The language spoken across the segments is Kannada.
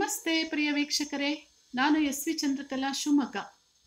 ನಮಸ್ತೆ ಪ್ರಿಯ ವೀಕ್ಷಕರೇ ನಾನು ಎಸ್ ವಿ ಚಂದ್ರಕಲಾ ಶಿವಮೊಗ್ಗ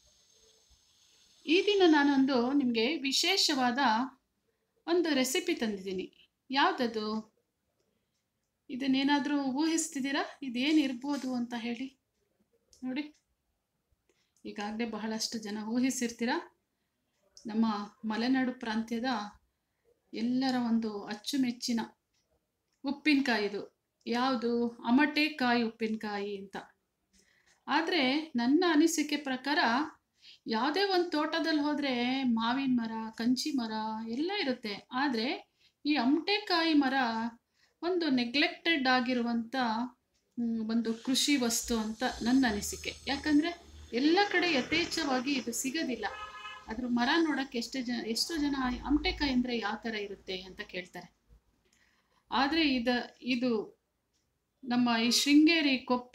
ಈ ದಿನ ನಾನೊಂದು ನಿಮಗೆ ವಿಶೇಷವಾದ ಒಂದು ರೆಸಿಪಿ ತಂದಿದ್ದೀನಿ ಯಾವುದದು ಇದನ್ನೇನಾದರೂ ಊಹಿಸ್ತಿದ್ದೀರಾ ಇದೇನಿರ್ಬೋದು ಅಂತ ಹೇಳಿ ನೋಡಿ ಈಗಾಗಲೇ ಬಹಳಷ್ಟು ಜನ ಊಹಿಸಿರ್ತೀರ ನಮ್ಮ ಮಲೆನಾಡು ಪ್ರಾಂತ್ಯದ ಎಲ್ಲರ ಒಂದು ಅಚ್ಚುಮೆಚ್ಚಿನ ಉಪ್ಪಿನಕಾಯಿದು ಯಾವುದು ಅಮಟೆಕಾಯಿ ಉಪ್ಪಿನಕಾಯಿ ಅಂತ ಆದರೆ ನನ್ನ ಅನಿಸಿಕೆ ಪ್ರಕಾರ ಯಾವುದೇ ಒಂದು ತೋಟದಲ್ಲಿ ಹೋದರೆ ಮಾವಿನ ಮರ ಕಂಚಿ ಮರ ಎಲ್ಲ ಇರುತ್ತೆ ಆದರೆ ಈ ಅಮಟೆಕಾಯಿ ಮರ ಒಂದು ನೆಗ್ಲೆಕ್ಟೆಡ್ ಆಗಿರುವಂಥ ಮ್, ಒಂದು ಕೃಷಿ ವಸ್ತು ಅಂತ ನನ್ನ ಅನಿಸಿಕೆ ಯಾಕಂದರೆ ಎಲ್ಲ ಕಡೆ ಯಥೇಚ್ಛವಾಗಿ ಇದು ಸಿಗೋದಿಲ್ಲ ಅದ್ರ ಮರ ನೋಡೋಕ್ಕೆ ಎಷ್ಟೇ ಜನ ಎಷ್ಟೋ ಜನ ಅಮಟೆಕಾಯಿ ಅಂದರೆ ಯಾವ ಥರ ಇರುತ್ತೆ ಅಂತ ಕೇಳ್ತಾರೆ ಆದರೆ ಇದು ಇದು ನಮ್ಮ ಈ ಶೃಂಗೇರಿ ಕೊಪ್ಪ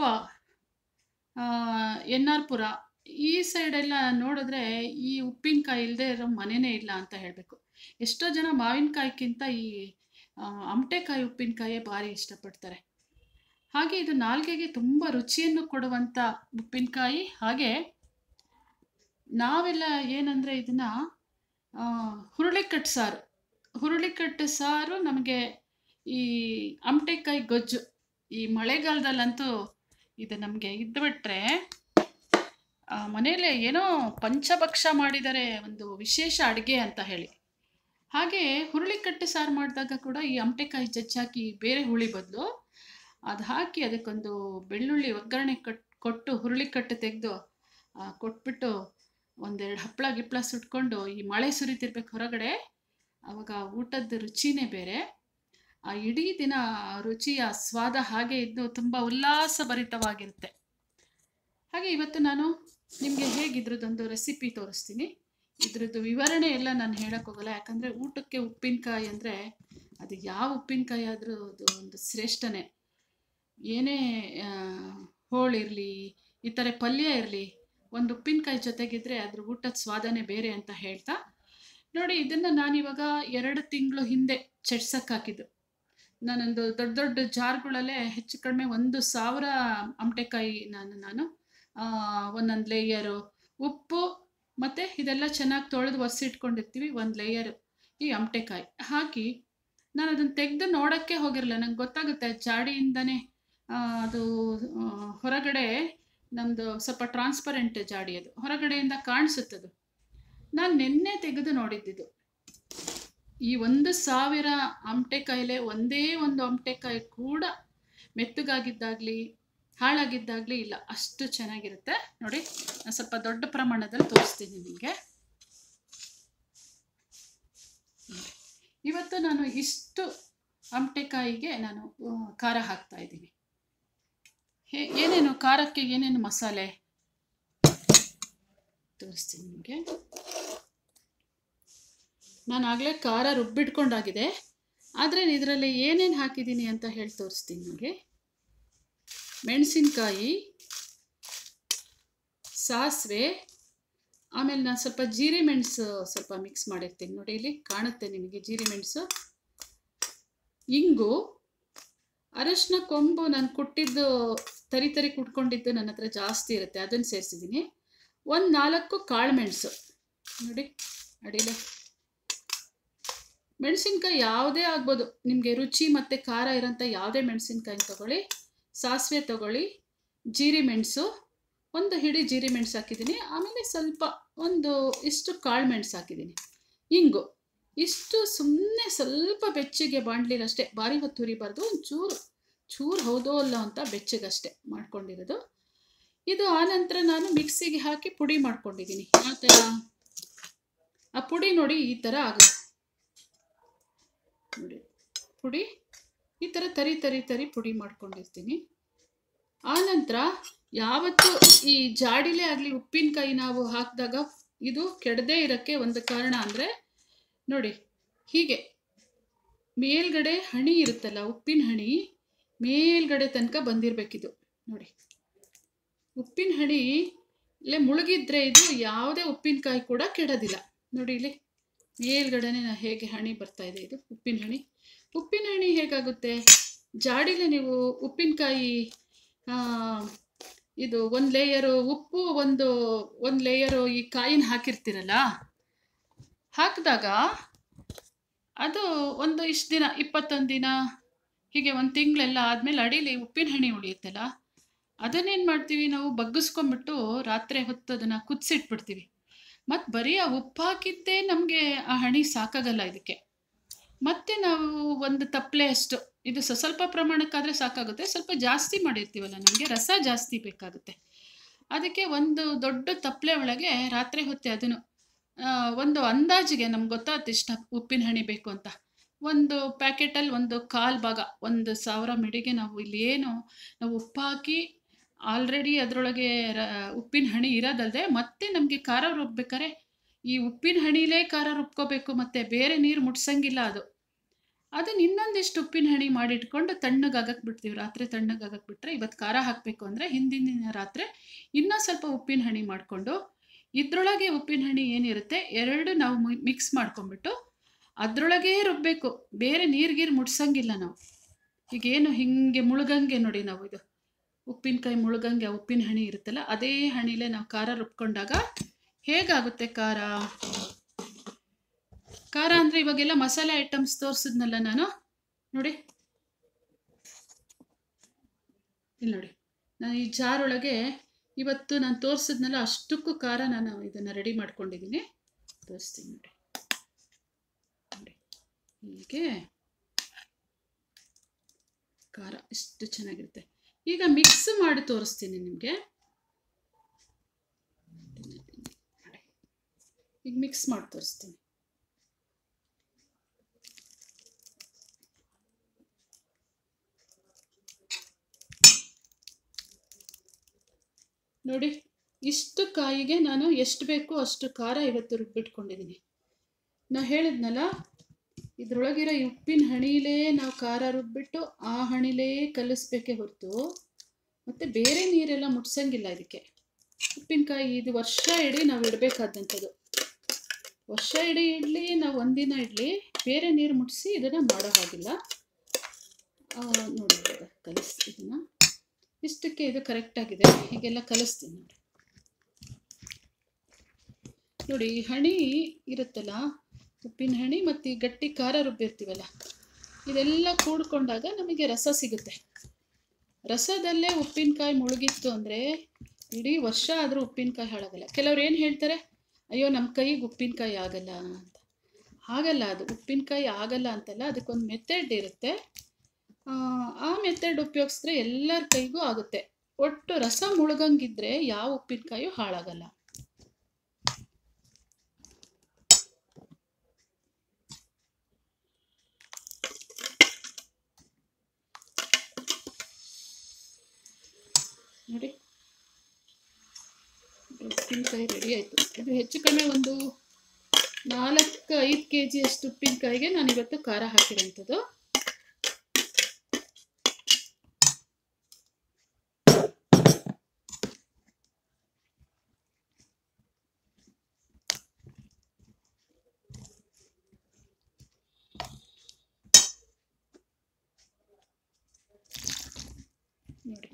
ಎನ್ ಆರ್ ಪುರ ಈ ಸೈಡೆಲ್ಲ ನೋಡಿದ್ರೆ ಈ ಉಪ್ಪಿನಕಾಯಿ ಇಲ್ಲದೆ ಇರೋ ಮನೆಯೇ ಇಲ್ಲ ಅಂತ ಹೇಳಬೇಕು ಎಷ್ಟೋ ಜನ ಮಾವಿನಕಾಯಿಗಿಂತ ಈ ಆ, ಅಮಟೆಕಾಯಿ ಉಪ್ಪಿನಕಾಯೇ ಭಾರಿ ಇಷ್ಟಪಡ್ತಾರೆ ಹಾಗೆ ಇದು ನಾಲ್ಗೆಗೆ ತುಂಬ ರುಚಿಯನ್ನು ಕೊಡುವಂಥ ಉಪ್ಪಿನಕಾಯಿ ಹಾಗೆ ನಾವೆಲ್ಲ ಏನಂದರೆ ಇದನ್ನು ಹುರುಳಿಕಟ್ಟು ಸಾರು ಹುರುಳಿಕಟ್ಟು ಸಾರು ನಮಗೆ ಈ ಅಮಟೆಕಾಯಿ ಗೊಜ್ಜು ಈ ಮಳೆಗಾಲದಲ್ಲಂತೂ ಇದು ನಮಗೆ ಇದ್ಬಿಟ್ರೆ ಮನೇಲೆ ಏನೋ ಪಂಚಭಕ್ಷ ಮಾಡಿದರೆ ಒಂದು ವಿಶೇಷ ಅಡುಗೆ ಅಂತ ಹೇಳಿ ಹಾಗೆ ಹುರುಳಿಕಟ್ಟು ಸಾರು ಮಾಡಿದಾಗ ಕೂಡ ಈ ಅಮಟೆಕಾಯಿ ಜಜ್ಜಾಕಿ ಬೇರೆ ಹುಳಿ ಬದಲು ಅದು ಹಾಕಿ ಅದಕ್ಕೊಂದು ಬೆಳ್ಳುಳ್ಳಿ ಒಗ್ಗರಣೆ ಕಟ್ ಕೊಟ್ಟು ಹುರುಳಿಕಟ್ಟು ತೆಗೆದು ಕೊಟ್ಬಿಟ್ಟು ಒಂದೆರಡು ಹಪ್ಪಳ ಗಿಪ್ಪಳ ಸುಟ್ಕೊಂಡು ಈ ಮಳೆ ಸುರಿತಿರ್ಬೇಕು ಹೊರಗಡೆ ಆವಾಗ ಊಟದ ರುಚಿನೇ ಬೇರೆ ಆ ಇಡೀ ದಿನ ರುಚಿಯ ಸ್ವಾದ ಹಾಗೆ ಇದ್ದು ತುಂಬ ಉಲ್ಲಾಸಭರಿತವಾಗಿರುತ್ತೆ ಹಾಗೆ ಇವತ್ತು ನಾನು ನಿಮಗೆ ಹೇಗೆ ಇದ್ರದ್ದೊಂದು ರೆಸಿಪಿ ತೋರಿಸ್ತೀನಿ ಇದ್ರದ್ದು ವಿವರಣೆ ಎಲ್ಲ ನಾನು ಹೇಳಕ್ಕೆ ಹೋಗಲ್ಲ ಯಾಕಂದರೆ ಊಟಕ್ಕೆ ಉಪ್ಪಿನಕಾಯಿ ಅಂದರೆ ಅದು ಯಾವ ಉಪ್ಪಿನಕಾಯಿ ಆದರೂ ಅದು ಒಂದು ಶ್ರೇಷ್ಠನೇ ಏನೇ ಆ, ಹೋಳಿರಲಿ ಈ ಥರ ಪಲ್ಯ ಇರಲಿ ಒಂದು ಉಪ್ಪಿನಕಾಯಿ ಜೊತೆಗಿದ್ರೆ ಅದ್ರ ಊಟದ ಸ್ವಾದನೇ ಬೇರೆ ಅಂತ ಹೇಳ್ತಾ ನೋಡಿ ಇದನ್ನು ನಾನಿವಾಗ ಎರಡು ತಿಂಗಳು ಹಿಂದೆ ಚೆಡ್ಸಕ್ಕೆ ಹಾಕಿದ್ದು ನಾನೊಂದು ದೊಡ್ಡ ದೊಡ್ಡ ಜಾರ್ಗಳಲ್ಲೇ ಹೆಚ್ಚು ಕಡಿಮೆ ಒಂದು ಸಾವಿರ ಅಮಟೆಕಾಯಿ ನಾನು ನಾನು ಒಂದೊಂದು ಲೇಯರು ಉಪ್ಪು ಮತ್ತು ಇದೆಲ್ಲ ಚೆನ್ನಾಗಿ ತೊಳೆದು ಒರೆಸಿಟ್ಕೊಂಡಿರ್ತೀವಿ ಒಂದು ಲೇಯರು ಈ ಅಮಟೆಕಾಯಿ ಹಾಕಿ ನಾನು ಅದನ್ನು ತೆಗೆದು ನೋಡೋಕ್ಕೆ ಹೋಗಿರಲಿಲ್ಲ ನಂಗೆ ಗೊತ್ತಾಗುತ್ತೆ ಜಾಡಿಯಿಂದನೇ ಆ, ಅದು ಆ, ಹೊರಗಡೆ ನಮ್ಮದು ಸ್ವಲ್ಪ ಟ್ರಾನ್ಸ್ಪರೆಂಟ್ ಜಾಡಿ ಅದು ಹೊರಗಡೆಯಿಂದ ಕಾಣಿಸುತ್ತದು ನಾನು ನಿನ್ನೆ ತೆಗೆದು ನೋಡಿದ್ದಿದ್ದು ಈ ಒಂದು ಸಾವಿರ ಅಮಟೆಕಾಯಿಲೆ ಒಂದೇ ಒಂದು ಅಮಟೆಕಾಯಿ ಕೂಡ ಮೆತ್ತಗಾಗಿದ್ದಾಗಲಿ ಹಾಳಾಗಿದ್ದಾಗಲಿ ಇಲ್ಲ ಅಷ್ಟು ಚೆನ್ನಾಗಿರುತ್ತೆ ನೋಡಿ ನಾನು ಸ್ವಲ್ಪ ದೊಡ್ಡ ಪ್ರಮಾಣದಲ್ಲಿ ತೋರಿಸ್ತೀನಿ ನಿಮಗೆ ಇವತ್ತು ನಾನು ಇಷ್ಟು ಅಮಟೆಕಾಯಿಗೆ ನಾನು ಆ, ಖಾರ ಹಾಕ್ತಾ ಇದ್ದೀನಿ ಹೇ ಏನೇನು ಖಾರಕ್ಕೆ ಏನೇನು ಮಸಾಲೆ ತೋರಿಸ್ತೀನಿ ನಿಮಗೆ ನಾನು ಆಗಲೇ ಖಾರ ರುಬ್ಬಿಟ್ಕೊಂಡಾಗಿದೆ ಆದರೆ ಇದರಲ್ಲಿ ಏನೇನು ಹಾಕಿದ್ದೀನಿ ಅಂತ ಹೇಳಿ ತೋರಿಸ್ತೀನಿ ನಿಮಗೆ ಮೆಣಸಿನ್ಕಾಯಿ ಸಾಸಿವೆ ಆಮೇಲೆ ನಾನು ಸ್ವಲ್ಪ ಜೀರಿ ಮೆಣಸು ಸ್ವಲ್ಪ ಮಿಕ್ಸ್ ಮಾಡಿರ್ತೀನಿ ನೋಡಿ ಇಲ್ಲಿ ಕಾಣುತ್ತೆ ನಿಮಗೆ ಜೀರಿ ಮೆಣಸು ಇಂಗು ಅರಶಿನ ಕೊಂಬು ನಾನು ಕುಟ್ಟಿದ್ದು ತರಿ ತರಿ ಕುಟ್ಕೊಂಡಿದ್ದು ನನ್ನ ಹತ್ರ ಜಾಸ್ತಿ ಇರುತ್ತೆ ಅದನ್ನು ಸೇರಿಸಿದ್ದೀನಿ ಒಂದು ನಾಲ್ಕು ಕಾಳು ಮೆಣಸು ನೋಡಿ ಅಡಿಲೆ ಮೆಣಸಿನ್ಕಾಯಿ ಯಾವುದೇ ಆಗ್ಬೋದು ನಿಮಗೆ ರುಚಿ ಮತ್ತು ಖಾರ ಇರೋಂಥ ಯಾವುದೇ ಮೆಣಸಿನ್ಕಾಯಿ ತಗೊಳ್ಳಿ ಸಾಸಿವೆ ತಗೊಳ್ಳಿ ಜೀರಿ ಮೆಣಸು ಒಂದು ಹಿಡಿ ಜೀರಿ ಮೆಣಸು ಹಾಕಿದ್ದೀನಿ ಆಮೇಲೆ ಸ್ವಲ್ಪ ಒಂದು ಇಷ್ಟು ಕಾಳು ಮೆಣಸು ಹಾಕಿದ್ದೀನಿ ಇಂಗು ಇಷ್ಟು ಸುಮ್ಮನೆ ಸ್ವಲ್ಪ ಬೆಚ್ಚಗೆ ಬಾಣಲಿರಷ್ಟೇ ಭಾರಿ ಹೊತ್ತು ಹುರಿಬಾರ್ದು ಒಂದು ಚೂರು ಚೂರು ಹೌದೋ ಅಲ್ಲ ಅಂತ ಬೆಚ್ಚಗಷ್ಟೇ ಮಾಡ್ಕೊಂಡಿರೋದು ಇದು ಆನಂತರ ನಾನು ಮಿಕ್ಸಿಗೆ ಹಾಕಿ ಪುಡಿ ಮಾಡ್ಕೊಂಡಿದ್ದೀನಿ ಆ ಥರ ಆ ಪುಡಿ ನೋಡಿ ಈ ಥರ ಆಗುತ್ತೆ ನೋಡಿ ಪುಡಿ ಈ ಥರ ತರಿ ತರಿ ತರಿ ಪುಡಿ ಮಾಡ್ಕೊಂಡಿರ್ತೀನಿ ಆನಂತರ ಯಾವತ್ತು ಈ ಜಾಡಿಲೇ ಆಗಲಿ ಉಪ್ಪಿನಕಾಯಿ ನಾವು ಹಾಕಿದಾಗ ಇದು ಕೆಡದೇ ಇರೋಕ್ಕೆ ಒಂದು ಕಾರಣ ಅಂದರೆ ನೋಡಿ ಹೀಗೆ ಮೇಲ್ಗಡೆ ಹಣಿ ಇರುತ್ತಲ್ಲ ಉಪ್ಪಿನ ಹಣಿ ಮೇಲ್ಗಡೆ ತನಕ ಬಂದಿರಬೇಕಿದು ನೋಡಿ ಉಪ್ಪಿನ ಹಣಿ ಇಲ್ಲೇ ಮುಳುಗಿದ್ರೆ ಇದು ಯಾವುದೇ ಉಪ್ಪಿನಕಾಯಿ ಕೂಡ ಕೆಡೋದಿಲ್ಲ ನೋಡಿ ಇಲ್ಲಿ ಮೇಲ್ಗಡೆನೆ ನಾ ಹೇಗೆ ಹಣಿ ಬರ್ತಾ ಇದೆ ಇದು ಉಪ್ಪಿನ ಹಣಿ ಉಪ್ಪಿನ ಹಣಿ ಹೇಗಾಗುತ್ತೆ ಜಾಡಿಲೆ ನೀವು ಉಪ್ಪಿನಕಾಯಿ ಆ, ಇದು ಒಂದು ಲೇಯರು ಉಪ್ಪು ಒಂದು ಒಂದು ಲೇಯರು ಈ ಕಾಯಿನ ಹಾಕಿರ್ತೀರಲ್ಲ ಹಾಕಿದಾಗ ಅದು ಒಂದು ಇಷ್ಟು ದಿನ ಇಪ್ಪತ್ತೊಂದು ದಿನ ಹೀಗೆ ಒಂದು ತಿಂಗಳೆಲ್ಲ ಆದಮೇಲೆ ಅಡೀಲಿ ಉಪ್ಪಿನ ಹಣಿ ಉಳಿಯುತ್ತಲ್ಲ ಅದನ್ನೇನು ಮಾಡ್ತೀವಿ ನಾವು ಬಗ್ಗಿಸ್ಕೊಂಬಿಟ್ಟು ರಾತ್ರಿ ಹೊತ್ತು ಅದನ್ನು ಕುದಿಸಿಟ್ಬಿಡ್ತೀವಿ ಮತ್ತು ಬರೀ ಆ ಉಪ್ಪು ಹಾಕಿದ್ದೇ ನಮಗೆ ಆ ಹಣಿ ಸಾಕಾಗಲ್ಲ ಇದಕ್ಕೆ ಮತ್ತೆ ನಾವು ಒಂದು ತಪ್ಪಲೆ ಅಷ್ಟು ಇದು ಸ ಸ್ವಲ್ಪ ಪ್ರಮಾಣಕ್ಕಾದರೆ ಸಾಕಾಗುತ್ತೆ ಸ್ವಲ್ಪ ಜಾಸ್ತಿ ಮಾಡಿರ್ತೀವಲ್ಲ ನಮಗೆ ರಸ ಜಾಸ್ತಿ ಬೇಕಾಗುತ್ತೆ ಅದಕ್ಕೆ ಒಂದು ದೊಡ್ಡ ತಪ್ಪಲೆ ಒಳಗೆ ರಾತ್ರಿ ಹೊತ್ತೆ ಅದನ್ನು ಆ, ಒಂದು ಅಂದಾಜಿಗೆ ನಮ್ಗೆ ಗೊತ್ತಾಗುತ್ತೆ ಇಷ್ಟ ಉಪ್ಪಿನ ಹಣಿ ಬೇಕು ಅಂತ ಒಂದು ಪ್ಯಾಕೆಟಲ್ಲಿ ಒಂದು ಕಾಲು ಭಾಗ ಒಂದು ಸಾವಿರ ಮಿಡಿಗೆ ನಾವು ಇಲ್ಲಿ ಏನು ನಾವು ಉಪ್ಪು ಹಾಕಿ ಆಲ್ರೆಡಿ ಅದರೊಳಗೆ ರ- ಉಪ್ಪಿನ ಹಣಿ ಇರೋದಲ್ಲದೆ ಮತ್ತೆ ನಮಗೆ ಖಾರ ರುಬ್ಬೇಕಾರೆ ಈ ಉಪ್ಪಿನ ಹಣಿಲೇ ಖಾರ ರುಬ್ಕೋಬೇಕು ಮತ್ತು ಬೇರೆ ನೀರು ಮುಟ್ಸಂಗಿಲ್ಲ ಅದು ಅದನ್ನ ಇನ್ನೊಂದಿಷ್ಟು ಉಪ್ಪಿನ ಹಣಿ ಮಾಡಿಟ್ಕೊಂಡು ತಣ್ಣಗಾಗಕ್ಕೆ ಬಿಡ್ತೀವಿ ರಾತ್ರಿ ತಣ್ಣಗಾಗಕ್ಕೆ ಬಿಟ್ಟರೆ ಇವತ್ತು ಖಾರ ಹಾಕಬೇಕು ಅಂದರೆ ಹಿಂದಿನ ದಿನ ರಾತ್ರಿ ಇನ್ನೂ ಸ್ವಲ್ಪ ಉಪ್ಪಿನ ಹಣಿ ಮಾಡಿಕೊಂಡು ಇದ್ರೊಳಗೆ ಉಪ್ಪಿನ ಹಣಿ ಏನಿರುತ್ತೆ ಎರಡು ನಾವು ಮಿಕ್ಸ್ ಮಾಡ್ಕೊಂಬಿಟ್ಟು ಅದರೊಳಗೇ ರುಬ್ಬಬೇಕು ಬೇರೆ ನೀರ್ಗೀರು ಮುಟ್ಸಂಗಿಲ್ಲ ನಾವು ಈಗೇನು ಹಿಂಗೆ ಮುಳುಗಂಗೆ ನೋಡಿ ನಾವು ಇದು ಉಪ್ಪಿನಕಾಯಿ ಮುಳುಗಂಗೆ ಆ ಉಪ್ಪಿನ ಹಣಿ ಇರುತ್ತಲ್ಲ ಅದೇ ಹಣಿಲೇ ನಾವು ಖಾರ ರುಬ್ಕೊಂಡಾಗ ಹೇಗಾಗುತ್ತೆ ಖಾರ ಖಾರ ಅಂದರೆ ಇವಾಗೆಲ್ಲ ಮಸಾಲೆ ಐಟಮ್ಸ್ ತೋರಿಸಿದ್ನಲ್ಲ ನಾನು ನೋಡಿ ಇಲ್ಲಿ ನೋಡಿ ನಾನು ಈ ಜಾರ್ ಒಳಗೆ ಇವತ್ತು ನಾನು ತೋರಿಸಿದ್ನಲ್ಲ ಅಷ್ಟಕ್ಕೂ ಖಾರ ನಾನು ಇದನ್ನು ರೆಡಿ ಮಾಡ್ಕೊಂಡಿದ್ದೀನಿ ತೋರಿಸ್ತೀನಿ ನೋಡಿ ನೋಡಿ ಹೀಗೆ ಖಾರ ಎಷ್ಟು ಚೆನ್ನಾಗಿರುತ್ತೆ ಈಗ ಮಿಕ್ಸ್ ಮಾಡಿ ತೋರಿಸ್ತೀನಿ ನಿಮಗೆ ಈಗ ಮಿಕ್ಸ್ ಮಾಡಿ ತೋರಿಸ್ತೀನಿ ನೋಡಿ ಇಷ್ಟು ಕಾಯಿಗೆ ನಾನು ಎಷ್ಟು ಬೇಕೋ ಅಷ್ಟು ಖಾರ ಇವತ್ತು ರುಬ್ಬಿಟ್ಕೊಂಡಿದ್ದೀನಿ ನಾ ಹೇಳಿದ್ನಲ್ಲ ಇದ್ರೊಳಗಿರೋ ಈ ಉಪ್ಪಿನ ಹಣಿಲೇ ನಾವು ಖಾರ ರುಬ್ಬಿಟ್ಟು ಆ ಹಣಿಲೇ ಕಲಿಸ್ಬೇಕೇ ಹೊರತು ಮತ್ತು ಬೇರೆ ನೀರೆಲ್ಲ ಮುಟ್ಸಂಗಿಲ್ಲ ಇದಕ್ಕೆ ಉಪ್ಪಿನಕಾಯಿ ಇದು ವರ್ಷ ಇಡೀ ನಾವು ಇಡಬೇಕಾದಂಥದ್ದು ವರ್ಷ ಇಡೀ ಇಡಲಿ ನಾವು ಒಂದಿನ ಇಡಲಿ ಬೇರೆ ನೀರು ಮುಟ್ಟಿಸಿ ಇದನ್ನು ಮಾಡೋ ಹಾಗಿಲ್ಲ ಆ, ನೋಡಿ ಇವಾಗ ಕಲಿಸ್ ಇದನ್ನು ಇಷ್ಟಕ್ಕೆ ಇದು ಕರೆಕ್ಟಾಗಿದೆ ಹೀಗೆಲ್ಲ ಕಲಿಸ್ತೀನಿ ನೋಡಿ ನೋಡಿ ಈ ಹಣಿ ಇರುತ್ತಲ್ಲ ಉಪ್ಪಿನ ಹಣಿ ಮತ್ತು ಈ ಗಟ್ಟಿ ಖಾರ ರುಬ್ಬಿರ್ತೀವಲ್ಲ ಇದೆಲ್ಲ ಕೂಡ್ಕೊಂಡಾಗ ನಮಗೆ ರಸ ಸಿಗುತ್ತೆ ರಸದಲ್ಲೇ ಉಪ್ಪಿನಕಾಯಿ ಮುಳುಗಿತ್ತು ಅಂದರೆ ಇಡೀ ವರ್ಷ ಆದರೂ ಉಪ್ಪಿನಕಾಯಿ ಹಾಳಾಗಲ್ಲ ಕೆಲವ್ರು ಏನು ಹೇಳ್ತಾರೆ ಅಯ್ಯೋ ನಮ್ಮ ಕೈಗೆ ಉಪ್ಪಿನಕಾಯಿ ಆಗಲ್ಲ ಅಂತ ಹಾಗಲ್ಲ ಅದು ಉಪ್ಪಿನಕಾಯಿ ಆಗಲ್ಲ ಅಂತಲ್ಲ ಅದಕ್ಕೊಂದು ಮೆಥಡ್ ಇರುತ್ತೆ ಆ, ಆ ಮೆಥಡ್ ಉಪಯೋಗಿಸಿದ್ರೆ ಎಲ್ಲರ ಕೈಗೂ ಆಗುತ್ತೆ ಒಟ್ಟು ರಸ ಮುಳುಗಂಗಿದ್ರೆ ಯಾವ ಉಪ್ಪಿನಕಾಯು ಹಾಳಾಗಲ್ಲ ನೋಡಿ ಉಪ್ಪಿನಕಾಯಿ ರೆಡಿ ಆಯಿತು ಇದು ಹೆಚ್ಚು ಕಡಿಮೆ ಒಂದು ನಾಲ್ಕು ಐದು ಕೆ ಜಿಯಷ್ಟು ಉಪ್ಪಿನಕಾಯಿಗೆ ನಾನು ಇವತ್ತು ಖಾರ ಹಾಕಿರೋಂಥದ್ದು ನೋಡಿ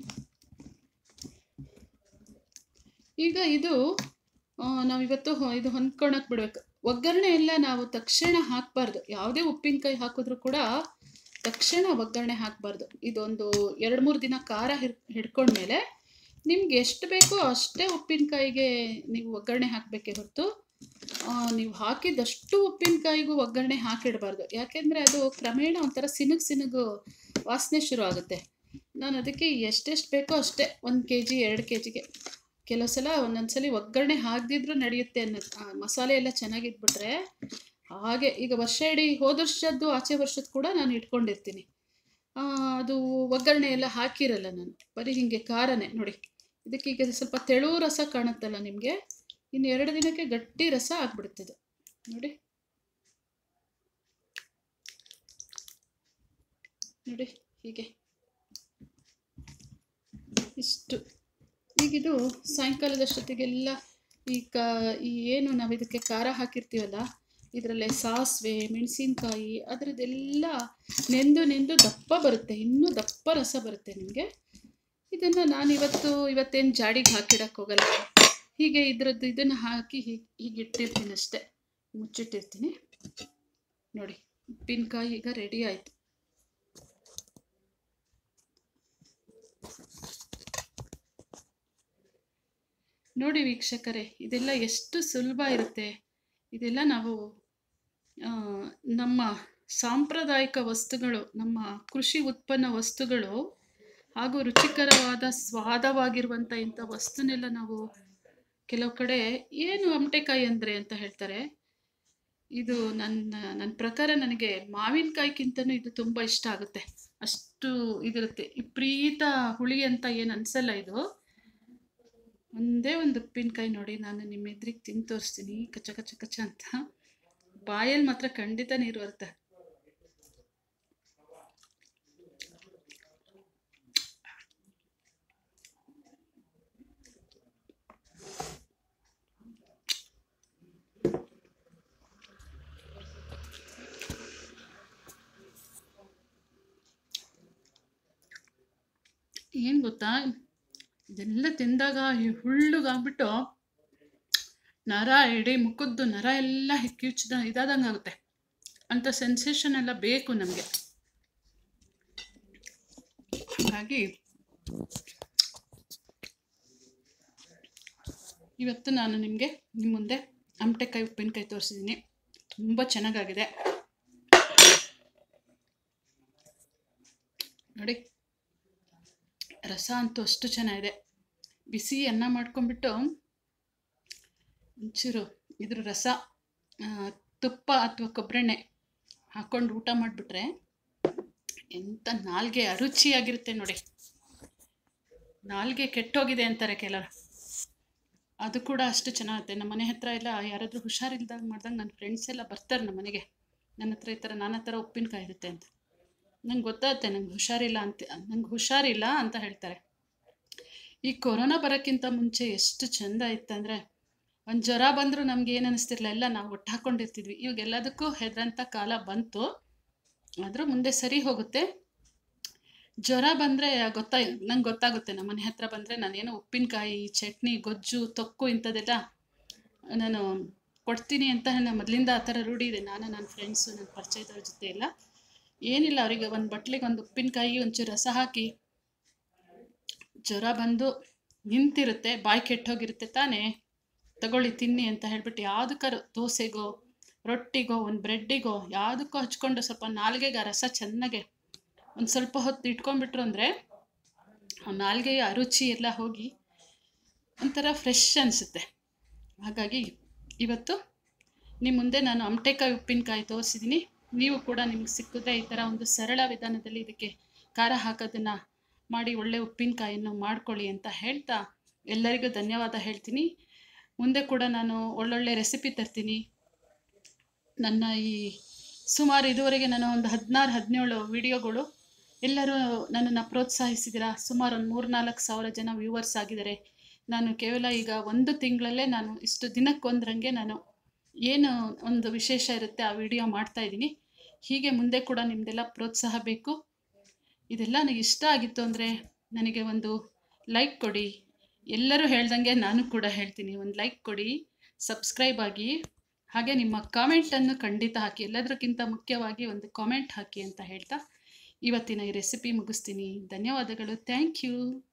ಈಗ ಇದು ಆ, ನಾವಿವತ್ತು ಹೊ- ಇದು ಹೊಂದ್ಕೊಳಕ್ ಬಿಡ್ಬೇಕು ಒಗ್ಗರಣೆ ಎಲ್ಲ ನಾವು ತಕ್ಷಣ ಹಾಕಬಾರ್ದು ಯಾವುದೇ ಉಪ್ಪಿನಕಾಯಿ ಹಾಕಿದ್ರು ಕೂಡ ತಕ್ಷಣ ಒಗ್ಗರಣೆ ಹಾಕಬಾರ್ದು ಇದೊಂದು ಎರಡು ಮೂರು ದಿನ ಖಾರ ಹಿಡ್ ಹಿಡ್ಕೊಂಡ್ಮೇಲೆ ನಿಮ್ಗೆ ಎಷ್ಟು ಬೇಕೋ ಅಷ್ಟೇ ಉಪ್ಪಿನಕಾಯಿಗೆ ನೀವು ಒಗ್ಗರಣೆ ಹಾಕಬೇಕೇ ಹೊರತು ಆ, ನೀವು ಹಾಕಿದಷ್ಟು ಉಪ್ಪಿನಕಾಯಿಗೂ ಒಗ್ಗರಣೆ ಹಾಕಿಡಬಾರ್ದು ಯಾಕೆಂದರೆ ಅದು ಕ್ರಮೇಣ ಒಂಥರ ಸಿನುಗು ಸಿನುಗು ವಾಸನೆ ಶುರು ಆಗುತ್ತೆ ನಾನು ಅದಕ್ಕೆ ಎಷ್ಟೆಷ್ಟು ಬೇಕೋ ಅಷ್ಟೇ ಒಂದು ಕೆ ಜಿ ಎರಡು ಕೆ ಜಿಗೆ ಕೆಲವು ಸಲ ಒಂದೊಂದು ಸಲ ಒಗ್ಗರಣೆ ಹಾಕದಿದ್ರೂ ನಡೆಯುತ್ತೆ ಅನ್ನೋದು ಆ, ಮಸಾಲೆ ಎಲ್ಲ ಚೆನ್ನಾಗಿದ್ಬಿಟ್ರೆ ಹಾಗೆ ಈಗ ವರ್ಷ ಇಡೀ ಹೋದ ವರ್ಷದ್ದು ಆಚೆ ವರ್ಷದ ಕೂಡ ನಾನು ಇಟ್ಕೊಂಡಿರ್ತೀನಿ ಆ, ಅದು ಒಗ್ಗರಣೆ ಎಲ್ಲ ಹಾಕಿರಲ್ಲ ನಾನು ಬರೀ ಹೀಗೆ ಖಾರನೇ ನೋಡಿ ಇದಕ್ಕೆ ಈಗ ಸ್ವಲ್ಪ ತೆಳು ರಸ ಕಾಣುತ್ತಲ್ಲ ನಿಮಗೆ ಇನ್ನು ಎರಡು ದಿನಕ್ಕೆ ಗಟ್ಟಿ ರಸ ಆಗ್ಬಿಡುತ್ತದೆ ನೋಡಿ ನೋಡಿ ಹೀಗೆ ಇಷ್ಟು ಈಗಿದು ಸಾಯಂಕಾಲದಷ್ಟೊತ್ತಿಗೆಲ್ಲ ಈ ಕಾ ಈ ಏನು ನಾವು ಇದಕ್ಕೆ ಖಾರ ಹಾಕಿರ್ತೀವಲ್ಲ ಇದರಲ್ಲೇ ಸಾಸಿವೆ ಮೆಣಸಿನ್ಕಾಯಿ ಅದರದ್ದೆಲ್ಲ ನೆಂದು ನೆಂದು ದಪ್ಪ ಬರುತ್ತೆ ಇನ್ನೂ ದಪ್ಪ ರಸ ಬರುತ್ತೆ ನಿಮಗೆ ಇದನ್ನು ನಾನು ಇವತ್ತು ಇವತ್ತೇನು ಜಾಡಿಗೆ ಹಾಕಿಡಕ್ಕೆ ಹೋಗಲ್ಲ ಹೀಗೆ ಇದ್ರದ್ದು ಇದನ್ನು ಹಾಕಿ ಹೀಗೆ ಹೀಗೆ ಇಟ್ಟಿರ್ತೀನಿ ಅಷ್ಟೇ ಮುಚ್ಚಿಟ್ಟಿರ್ತೀನಿ ನೋಡಿ ಉಪ್ಪಿನಕಾಯಿ ಈಗ ರೆಡಿ ಆಯಿತು ನೋಡಿ ವೀಕ್ಷಕರೇ ಇದೆಲ್ಲ ಎಷ್ಟು ಸುಲಭ ಇರುತ್ತೆ ಇದೆಲ್ಲ ನಾವು ಆ, ನಮ್ಮ ಸಾಂಪ್ರದಾಯಿಕ ವಸ್ತುಗಳು ನಮ್ಮ ಕೃಷಿ ಉತ್ಪನ್ನ ವಸ್ತುಗಳು ಹಾಗೂ ರುಚಿಕರವಾದ ಸ್ವಾದವಾಗಿರುವಂಥ ಇಂಥ ವಸ್ತುನೆಲ್ಲ ನಾವು ಕೆಲವು ಕಡೆ ಏನು ಅಮಟೆಕಾಯಿ ಅಂದರೆ ಅಂತ ಹೇಳ್ತಾರೆ ಇದು ನನ್ನ ನನ್ನ ಪ್ರಕಾರ ನನಗೆ ಮಾವಿನಕಾಯಿಗಿಂತನೂ ಇದು ತುಂಬ ಇಷ್ಟ ಆಗುತ್ತೆ ಅಷ್ಟು ಇದಿರುತ್ತೆ ವಿಪರೀತ ಹುಳಿ ಅಂತ ಏನು ಅನಿಸಲ್ಲ ಇದು ಒಂದೇ ಒಂದು ಉಪ್ಪಿನಕಾಯಿ ನೋಡಿ ನಾನು ನಿಮ್ಮ ಎದುರಿಗೆ ತಿಂದು ತೋರಿಸ್ತೀನಿ ಕಚ್ಚ ಕಚ್ಚ ಕಚ್ಚ ಅಂತ ಬಾಯಲ್ಲಿ ಮಾತ್ರ ಖಂಡಿತ ನೀರು ಬರುತ್ತೆ ಏನು ಗೊತ್ತಾ ಇದೆಲ್ಲ ತಿಂದಾಗ ಈ ಹುಳ್ಳುಗಾಗ್ಬಿಟ್ಟು ನರ ಇಡೀ ಮುಖದ್ದು ನರ ಎಲ್ಲ ಕಿವುಚಿದ ಇದಾದಂಗೆ ಆಗುತ್ತೆ ಅಂಥ ಸೆನ್ಸೇಷನ್ ಎಲ್ಲ ಬೇಕು ನಮಗೆ ಹಾಗಾಗಿ ಇವತ್ತು ನಾನು ನಿಮಗೆ ನಿಮ್ಮ ಮುಂದೆ ಅಮಟೆಕಾಯಿ ಉಪ್ಪಿನಕಾಯಿ ತೋರಿಸಿದ್ದೀನಿ ತುಂಬ ಚೆನ್ನಾಗಾಗಿದೆ ನೋಡಿ ರಸ ಅಂತೂ ಅಷ್ಟು ಚೆನ್ನಾಗಿದೆ ಬಿಸಿ ಅನ್ನ ಮಾಡ್ಕೊಂಡ್ಬಿಟ್ಟು ಒಂಚೂರು ಇದ್ರ ರಸ ಆ, ತುಪ್ಪ ಅಥವಾ ಕೊಬ್ಬರೆಣ್ಣೆ ಹಾಕ್ಕೊಂಡು ಊಟ ಮಾಡಿಬಿಟ್ರೆ ಎಂಥ ನಾಲ್ಗೆ ಅರುಚಿಯಾಗಿರುತ್ತೆ ನೋಡಿ ನಾಲ್ಗೆ ಕೆಟ್ಟೋಗಿದೆ ಅಂತಾರೆ ಕೆಲವರು ಅದು ಕೂಡ ಅಷ್ಟು ಚೆನ್ನಾಗುತ್ತೆ ನಮ್ಮ ಮನೆ ಹತ್ರ ಎಲ್ಲ ಯಾರಾದರೂ ಹುಷಾರಿಲ್ದಾಗ ಮಾಡ್ದಾಗ ನನ್ನ ಫ್ರೆಂಡ್ಸ್ ಎಲ್ಲ ಬರ್ತಾರೆ ನಮ್ಮ ಮನೆಗೆ ನನ್ನ ಹತ್ರ ಈ ಥರ ನನ್ನ ಹತ್ರ ಉಪ್ಪಿನಕಾಯಿ ಇರುತ್ತೆ ಅಂತ ನಂಗೆ ಗೊತ್ತಾಗುತ್ತೆ ನಂಗೆ ಹುಷಾರಿಲ್ಲ ಅಂತ ನಂಗೆ ಹುಷಾರಿಲ್ಲ ಅಂತ ಹೇಳ್ತಾರೆ ಈ ಕೊರೋನಾ ಬರೋಕ್ಕಿಂತ ಮುಂಚೆ ಎಷ್ಟು ಚೆಂದ ಇತ್ತಂದರೆ ಒಂದು ಜ್ವರ ಬಂದರೂ ನಮ್ಗೆ ಏನು ಅನ್ನಿಸ್ತಿರ್ಲಿಲ್ಲ ಎಲ್ಲ ನಾವು ಒಟ್ಟು ಹಾಕ್ಕೊಂಡಿರ್ತಿದ್ವಿ ಇವಾಗ ಎಲ್ಲದಕ್ಕೂ ಹೆದರಂಥ ಕಾಲ ಬಂತು ಆದರೂ ಮುಂದೆ ಸರಿ ಹೋಗುತ್ತೆ ಜ್ವರ ಬಂದರೆ ಗೊತ್ತಾ ನಂಗೆ ಗೊತ್ತಾಗುತ್ತೆ ನಮ್ಮ ಮನೆ ಹತ್ರ ಬಂದರೆ ನಾನೇನೋ ಉಪ್ಪಿನಕಾಯಿ ಚಟ್ನಿ ಗೊಜ್ಜು ತೊಕ್ಕು ಇಂಥದ್ದೆಲ್ಲ ನಾನು ಕೊಡ್ತೀನಿ ಅಂತ ನನ್ನ ಮೊದಲಿಂದ ಆ ಥರ ರೂಢಿ ಇದೆ ನಾನು ನನ್ನ ಫ್ರೆಂಡ್ಸು ನನ್ನ ಪರಿಚಯದವ್ರ ಜೊತೆ ಎಲ್ಲ ಏನಿಲ್ಲ ಅವರಿಗೆ ಒಂದು ಬಟ್ಲಿಗೆ ಒಂದು ಉಪ್ಪಿನಕಾಯಿ ಒಂಚೂರು ರಸ ಹಾಕಿ ಜ್ವರ ಬಂದು ನಿಂತಿರುತ್ತೆ ಬಾಯಿ ಕೆಟ್ಟೋಗಿರುತ್ತೆ ತಾನೇ ತಗೊಳ್ಳಿ ತಿನ್ನಿ ಅಂತ ಹೇಳ್ಬಿಟ್ಟು ಯಾವುದಕ್ಕಾರು ದೋಸೆಗೋ ರೊಟ್ಟಿಗೋ ಒಂದು ಬ್ರೆಡ್ಡಿಗೋ ಯಾವುದಕ್ಕೋ ಹಚ್ಕೊಂಡು ಸ್ವಲ್ಪ ನಾಲ್ಗೆಗೆ ಆ ರಸ ಚೆನ್ನಾಗೆ ಒಂದು ಸ್ವಲ್ಪ ಹೊತ್ತು ಇಟ್ಕೊಂಡ್ಬಿಟ್ರು ಅಂದರೆ ಆ ನಾಲ್ಗೆಯ ಅರುಚಿ ಎಲ್ಲ ಹೋಗಿ ಒಂಥರ ಫ್ರೆಶ್ ಅನಿಸುತ್ತೆ ಹಾಗಾಗಿ ಇವತ್ತು ನಿಮ್ಮ ಮುಂದೆ ನಾನು ಅಮಟೆಕಾಯಿ ಉಪ್ಪಿನಕಾಯಿ ತೋರಿಸಿದ್ದೀನಿ ನೀವು ಕೂಡ ನಿಮ್ಗೆ ಸಿಕ್ಕಿದ್ರೆ ಈ ಥರ ಒಂದು ಸರಳ ವಿಧಾನದಲ್ಲಿ ಇದಕ್ಕೆ ಖಾರ ಹಾಕೋದನ್ನು ಮಾಡಿ ಒಳ್ಳೆ ಉಪ್ಪಿನಕಾಯಿಯನ್ನು ಮಾಡ್ಕೊಳ್ಳಿ ಅಂತ ಹೇಳ್ತಾ ಎಲ್ಲರಿಗೂ ಧನ್ಯವಾದ ಹೇಳ್ತೀನಿ ಮುಂದೆ ಕೂಡ ನಾನು ಒಳ್ಳೊಳ್ಳೆ ರೆಸಿಪಿ ತರ್ತೀನಿ ನನ್ನ ಈ ಸುಮಾರು ಇದುವರೆಗೆ ನಾನು ಒಂದು ಹದಿನಾರು ಹದಿನೇಳು ವಿಡಿಯೋಗಳು ಎಲ್ಲರೂ ನನ್ನನ್ನು ಪ್ರೋತ್ಸಾಹಿಸಿದ್ದೀರಾ ಸುಮಾರು ಒಂದು ಮೂರು ನಾಲ್ಕು ಸಾವಿರ ಜನ ವ್ಯೂವರ್ಸ್ ಆಗಿದ್ದಾರೆ ನಾನು ಕೇವಲ ಈಗ ಒಂದು ತಿಂಗಳಲ್ಲೇ ನಾನು ಇಷ್ಟು ದಿನಕ್ಕೊಂದರಂಗೆ ನಾನು ಏನು ಒಂದು ವಿಶೇಷ ಇರುತ್ತೆ ಆ ವಿಡಿಯೋ ಮಾಡ್ತಾ ಇದ್ದೀನಿ ಹೀಗೆ ಮುಂದೆ ಕೂಡ ನಿಮ್ಮದೆಲ್ಲ ಪ್ರೋತ್ಸಾಹ ಬೇಕು ಇದೆಲ್ಲ ನನಗೆ ಇಷ್ಟ ಆಗಿತ್ತು ಅಂದರೆ ನನಗೆ ಒಂದು ಲೈಕ್ ಕೊಡಿ ಎಲ್ಲರೂ ಹೇಳ್ದಂಗೆ ನಾನು ಕೂಡ ಹೇಳ್ತೀನಿ ಒಂದು ಲೈಕ್ ಕೊಡಿ ಸಬ್ಸ್ಕ್ರೈಬ್ ಆಗಿ ಹಾಗೆ ನಿಮ್ಮ ಕಾಮೆಂಟನ್ನು ಖಂಡಿತ ಹಾಕಿ ಎಲ್ಲದಕ್ಕಿಂತ ಮುಖ್ಯವಾಗಿ ಒಂದು ಕಾಮೆಂಟ್ ಹಾಕಿ ಅಂತ ಹೇಳ್ತಾ ಇವತ್ತಿನ ಈ ರೆಸಿಪಿ ಮುಗಿಸ್ತೀನಿ ಧನ್ಯವಾದಗಳು ಥ್ಯಾಂಕ್ ಯು